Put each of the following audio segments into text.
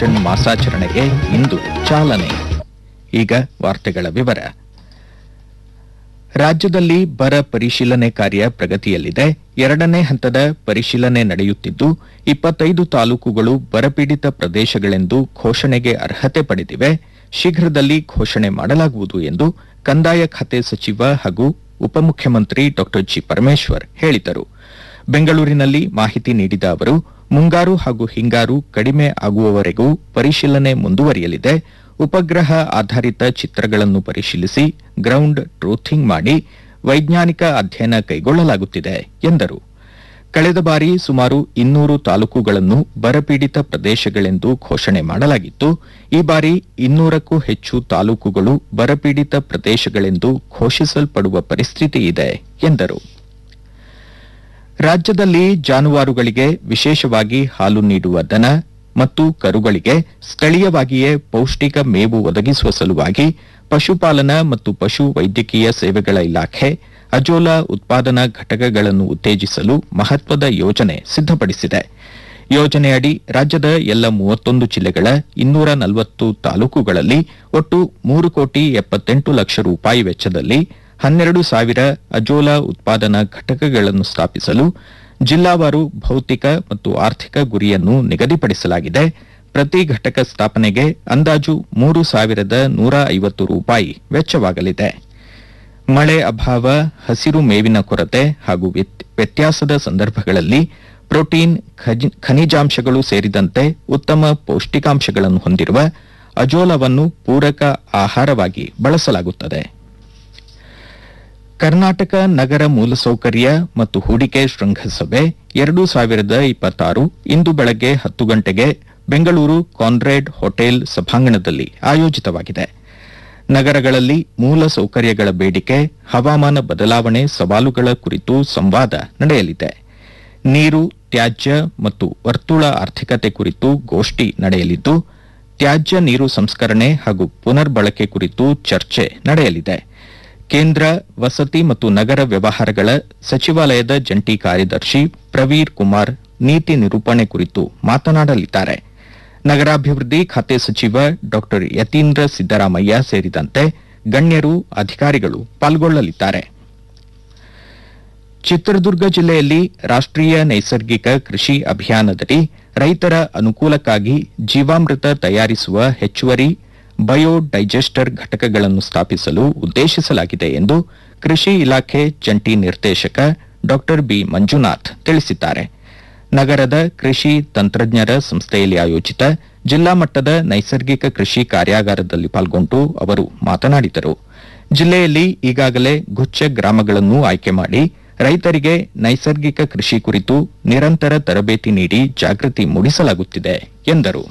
ಪೋಷಣ್ ಮಾಸಾಚರಣೆಗೆ ಇಂದು ಚಾಲನೆ ಈಗ ವಾರ್ತೆಗಳ ವಿವರ ರಾಜ್ಯದಲ್ಲಿ ಬರ ಪರಿಶೀಲನೆ ಕಾರ್ಯ ಪ್ರಗತಿಯಲ್ಲಿದೆ ಎರಡನೇ ಹಂತದ ಪರಿಶೀಲನೆ ನಡೆಯುತ್ತಿದ್ದು ಇಪ್ಪತ್ತೈದು ತಾಲೂಕುಗಳು ಬರಪೀಡಿತ ಪ್ರದೇಶಗಳೆಂದು ಘೋಷಣೆಗೆ ಅರ್ಹತೆ ಪಡೆದಿವೆ ಶೀಘ್ರದಲ್ಲಿ ಘೋಷಣೆ ಮಾಡಲಾಗುವುದು ಎಂದು ಕಂದಾಯ ಖಾತೆ ಸಚಿವ ಹಾಗೂ ಉಪಮುಖ್ಯಮಂತ್ರಿ ಡಾ ಜಿ ಪರಮೇಶ್ವರ್ ಹೇಳಿದರು ಬೆಂಗಳೂರಿನಲ್ಲಿ ಮಾಹಿತಿ ನೀಡಿದ ಅವರು ಮುಂಗಾರು ಹಾಗೂ ಹಿಂಗಾರು ಕಡಿಮೆ ಆಗುವವರೆಗೂ ಪರಿಶೀಲನೆ ಮುಂದುವರಿಯಲಿದೆ ಉಪಗ್ರಹ ಆಧಾರಿತ ಚಿತ್ರಗಳನ್ನು ಪರಿಶೀಲಿಸಿ ಗ್ರೌಂಡ್ ಟ್ರೂಥಿಂಗ್ ಮಾಡಿ ವೈಜ್ಞಾನಿಕ ಅಧ್ಯಯನ ಕೈಗೊಳ್ಳಲಾಗುತ್ತಿದೆ ಎಂದರು ಕಳೆದ ಬಾರಿ ಸುಮಾರು ಇನ್ನೂರು ತಾಲೂಕುಗಳನ್ನು ಬರಪೀಡಿತ ಪ್ರದೇಶಗಳೆಂದು ಘೋಷಣೆ ಮಾಡಲಾಗಿತ್ತು ಈ ಬಾರಿ ಇನ್ನೂರಕ್ಕೂ ಹೆಚ್ಚು ತಾಲೂಕುಗಳು ಬರಪೀಡಿತ ಪ್ರದೇಶಗಳೆಂದು ಘೋಷಿಸಲ್ಪಡುವ ಪರಿಸ್ಥಿತಿ ಇದೆ ಎಂದರು ರಾಜ್ಯದಲ್ಲಿ ಜಾನುವಾರುಗಳಿಗೆ ವಿಶೇಷವಾಗಿ ಹಾಲು ನೀಡುವ ದನ ಮತ್ತು ಕರುಗಳಿಗೆ ಸ್ಥಳೀಯವಾಗಿಯೇ ಪೌಷ್ಟಿಕ ಮೇವು ಒದಗಿಸುವ ಸಲುವಾಗಿ ಪಶುಪಾಲನಾ ಮತ್ತು ಪಶು ವೈದ್ಯಕೀಯ ಸೇವೆಗಳ ಇಲಾಖೆ ಅಜೋಲಾ ಉತ್ಪಾದನಾ ಘಟಕಗಳನ್ನು ಉತ್ತೇಜಿಸಲು ಮಹತ್ವದ ಯೋಜನೆ ಸಿದ್ದಪಡಿಸಿದೆ ಯೋಜನೆಯಡಿ ರಾಜ್ಯದ ಎಲ್ಲ ಮೂವತ್ತೊಂದು ಜಿಲ್ಲೆಗಳ ಇನ್ನೂರ ನಲವತ್ತು ತಾಲೂಕುಗಳಲ್ಲಿ ಒಟ್ಟು ಮೂರು ಕೋಟಿ ಎಪ್ಪತ್ತೆಂಟು ಲಕ್ಷ ರೂಪಾಯಿ ವೆಚ್ಚದಲ್ಲಿ ಹನ್ನೆರಡು ಸಾವಿರ ಅಜೋಲಾ ಉತ್ಪಾದನಾ ಘಟಕಗಳನ್ನು ಸ್ಥಾಪಿಸಲು ಜಿಲ್ಲಾವಾರು ಭೌತಿಕ ಮತ್ತು ಆರ್ಥಿಕ ಗುರಿಯನ್ನು ನಿಗದಿಪಡಿಸಲಾಗಿದೆ ಪ್ರತಿ ಘಟಕ ಸ್ಥಾಪನೆಗೆ ಅಂದಾಜು ಮೂರು ಸಾವಿರದ ನೂರ ಐವತ್ತು ರೂಪಾಯಿ ವೆಚ್ಚವಾಗಲಿದೆ ಮಳೆ ಅಭಾವ ಹಸಿರು ಮೇವಿನ ಕೊರತೆ ಹಾಗೂ ವ್ಯತ್- ವ್ಯತ್ಯಾಸದ ಸಂದರ್ಭಗಳಲ್ಲಿ ಪ್ರೋಟೀನ್ ಖಜಿ- ಖನಿಜಾಂಶಗಳು ಸೇರಿದಂತೆ ಉತ್ತಮ ಪೌಷ್ಟಿಕಾಂಶಗಳನ್ನು ಹೊಂದಿರುವ ಅಜೋಲವನ್ನು ಪೂರಕ ಆಹಾರವಾಗಿ ಬಳಸಲಾಗುತ್ತದೆ ಕರ್ನಾಟಕ ನಗರ ಮೂಲಸೌಕರ್ಯ ಮತ್ತು ಹೂಡಿಕೆ ಶೃಂಗಸಭೆ ಎರಡು ಸಾವಿರದ ಇಪ್ಪತ್ತಾರು ಇಂದು ಬೆಳಗ್ಗೆ ಹತ್ತು ಗಂಟೆಗೆ ಬೆಂಗಳೂರು ಕಾನ್ರೇಡ್ ಹೋಟೆಲ್ ಸಭಾಂಗಣದಲ್ಲಿ ಆಯೋಜಿತವಾಗಿದೆ ನಗರಗಳಲ್ಲಿ ಮೂಲ ಸೌಕರ್ಯಗಳ ಬೇಡಿಕೆ ಹವಾಮಾನ ಬದಲಾವಣೆ ಸವಾಲುಗಳ ಕುರಿತು ಸಂವಾದ ನಡೆಯಲಿದೆ ನೀರು ತ್ಯಾಜ್ಯ ಮತ್ತು ವರ್ತುಳ ಆರ್ಥಿಕತೆ ಕುರಿತು ಗೋಷ್ಠಿ ನಡೆಯಲಿದ್ದು ತ್ಯಾಜ್ಯ ನೀರು ಸಂಸ್ಕರಣೆ ಹಾಗೂ ಪುನರ್ಬಳಕೆ ಕುರಿತು ಚರ್ಚೆ ನಡೆಯಲಿದೆ ಕೇಂದ್ರ ವಸತಿ ಮತ್ತು ನಗರ ವ್ಯವಹಾರಗಳ ಸಚಿವಾಲಯದ ಜಂಟಿ ಕಾರ್ಯದರ್ಶಿ ಪ್ರವೀರ್ ಕುಮಾರ್ ನೀತಿ ನಿರೂಪಣೆ ಕುರಿತು ಮಾತನಾಡಲಿದ್ದಾರೆ ನಗರಾಭಿವೃದ್ಧಿ ಖಾತೆ ಸಚಿವ ಡಾ ಯತೀಂದ್ರ ಸಿದ್ದರಾಮಯ್ಯ ಸೇರಿದಂತೆ ಗಣ್ಯರು ಅಧಿಕಾರಿಗಳು ಪಾಲ್ಗೊಳ್ಳಲಿದ್ದಾರೆ ಚಿತ್ರದುರ್ಗ ಜಿಲ್ಲೆಯಲ್ಲಿ ರಾಷ್ಟ್ರೀಯ ನೈಸರ್ಗಿಕ ಕೃಷಿ ಅಭಿಯಾನದಡಿ ರೈತರ ಅನುಕೂಲಕ್ಕಾಗಿ ಜೀವಾಮೃತ ತಯಾರಿಸುವ ಹೆಚ್ಚುವರಿ ಬಯೋ ಡೈಜೆಸ್ಟರ್ ಘಟಕಗಳನ್ನು ಸ್ಥಾಪಿಸಲು ಉದ್ದೇಶಿಸಲಾಗಿದೆ ಎಂದು ಕೃಷಿ ಇಲಾಖೆ ಜಂಟಿ ನಿರ್ದೇಶಕ ಡಾ ಬಿ ಮಂಜುನಾಥ್ ತಿಳಿಸಿದ್ದಾರೆ ನಗರದ ಕೃಷಿ ತಂತ್ರಜ್ಞರ ಸಂಸ್ಥೆಯಲ್ಲಿ ಆಯೋಜಿತ ಜಿಲ್ಲಾ ಮಟ್ಟದ ನೈಸರ್ಗಿಕ ಕೃಷಿ ಕಾರ್ಯಾಗಾರದಲ್ಲಿ ಪಾಲ್ಗೊಂಡು ಅವರು ಮಾತನಾಡಿದರು ಜಿಲ್ಲೆಯಲ್ಲಿ ಈಗಾಗಲೇ ಗುಚ್ಚ ಗ್ರಾಮಗಳನ್ನು ಆಯ್ಕೆ ಮಾಡಿ ರೈತರಿಗೆ ನೈಸರ್ಗಿಕ ಕೃಷಿ ಕುರಿತು ನಿರಂತರ ತರಬೇತಿ ನೀಡಿ ಜಾಗೃತಿ ಮೂಡಿಸಲಾಗುತ್ತಿದೆ ಎಂದರು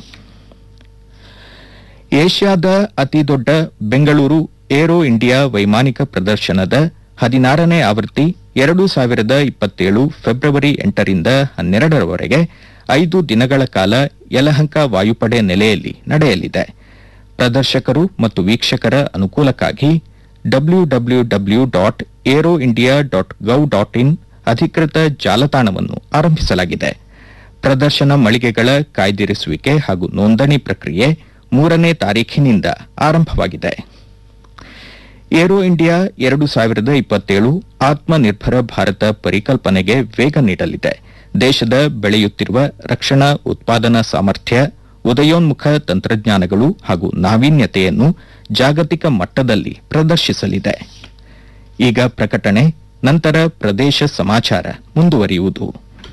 ಏಷ್ಯಾದ ಅತಿದೊಡ್ಡ ಬೆಂಗಳೂರು ಏರೋ ಇಂಡಿಯಾ ವೈಮಾನಿಕ ಪ್ರದರ್ಶನದ ಹದಿನಾರನೇ ಆವೃತ್ತಿ ಎರಡು ಸಾವಿರದ ಇಪ್ಪತ್ತೇಳು ಫೆಬ್ರವರಿ ಎಂಟರಿಂದ ಹನ್ನೆರಡರವರೆಗೆ ಐದು ದಿನಗಳ ಕಾಲ ಯಲಹಂಕ ವಾಯುಪಡೆ ನೆಲೆಯಲ್ಲಿ ನಡೆಯಲಿದೆ ಪ್ರದರ್ಶಕರು ಮತ್ತು ವೀಕ್ಷಕರ ಅನುಕೂಲಕ್ಕಾಗಿ W W W dot aero India dot gov dot in ಅಧಿಕೃತ ಜಾಲತಾಣವನ್ನು ಆರಂಭಿಸಲಾಗಿದೆ ಪ್ರದರ್ಶನ ಮಳಿಗೆಗಳ ಕಾಯ್ದಿರಿಸುವಿಕೆ ಹಾಗೂ ನೋಂದಣಿ ಪ್ರಕ್ರಿಯೆ ಮೂರನೇ ತಾರೀಖಿನಿಂದ ಆರಂಭವಾಗಿದೆ ಏರೋ ಇಂಡಿಯಾ ಎರಡು ಸಾವಿರದ ಇಪ್ಪತ್ತೇಳು ಆತ್ಮನಿರ್ಭರ ಭಾರತ ಪರಿಕಲ್ಪನೆಗೆ ವೇಗ ನೀಡಲಿದೆ ದೇಶದ ಬೆಳೆಯುತ್ತಿರುವ ರಕ್ಷಣಾ ಉತ್ಪಾದನಾ ಸಾಮರ್ಥ್ಯ ಉದಯೋನ್ಮುಖ ತಂತ್ರಜ್ಞಾನಗಳು ಹಾಗೂ ನಾವೀನ್ಯತೆಯನ್ನು ಜಾಗತಿಕ ಮಟ್ಟದಲ್ಲಿ ಪ್ರದರ್ಶಿಸಲಿದೆ ಈಗ ಪ್ರಕಟಣೆ ನಂತರ ಪ್ರದೇಶ ಸಮಾಚಾರ ಮುಂದುವರಿಯುವುದು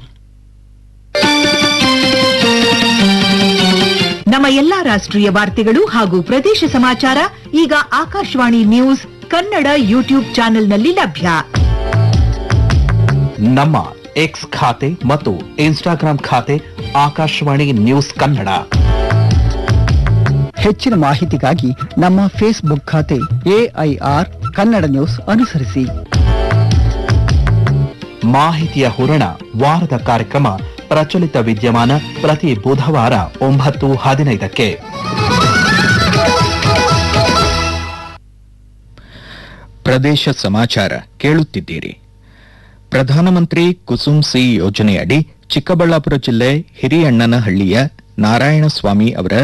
ನಮ್ಮ ಎಲ್ಲಾ ರಾಷ್ಟ್ರೀಯ ವಾರ್ತೆಗಳು ಹಾಗೂ ಪ್ರದೇಶ ಸಮಾಚಾರ ಈಗ ಆಕಾಶವಾಣಿ ನ್ಯೂಸ್ ಕನ್ನಡ ಯೂಟ್ಯೂಬ್ ಚಾನೆಲ್ನಲ್ಲಿ ಲಭ್ಯ ನಮ್ಮ ಎಕ್ಸ್ ಖಾತೆ ಮತ್ತು ಇನ್ಸ್ಟಾಗ್ರಾಂ ಖಾತೆ ಆಕಾಶವಾಣಿ ನ್ಯೂಸ್ ಕನ್ನಡ ಹೆಚ್ಚಿನ ಮಾಹಿತಿಗಾಗಿ ನಮ್ಮ ಫೇಸ್ಬುಕ್ ಖಾತೆ ಎಐಆರ್ ಕನ್ನಡ ನ್ಯೂಸ್ ಅನುಸರಿಸಿ ಮಾಹಿತಿಯ ಹೂರಣ ವಾರದ ಕಾರ್ಯಕ್ರಮ ಪ್ರಚಲಿತ ವಿದ್ಯಮಾನ ಪ್ರತಿ ಬುಧವಾರ ಒಂಬತ್ತು ಹದಿನೈದಕ್ಕೆ ಪ್ರದೇಶ ಸಮಾಚಾರ ಕೇಳುತ್ತಿದ್ದೀರಿ ಪ್ರಧಾನಮಂತ್ರಿ ಕುಸುಮ್ ಸಿ ಯೋಜನೆಯಡಿ ಚಿಕ್ಕಬಳ್ಳಾಪುರ ಜಿಲ್ಲೆ ಹಿರಿಯಣ್ಣನಹಳ್ಳಿಯ ನಾರಾಯಣಸ್ವಾಮಿ ಅವರ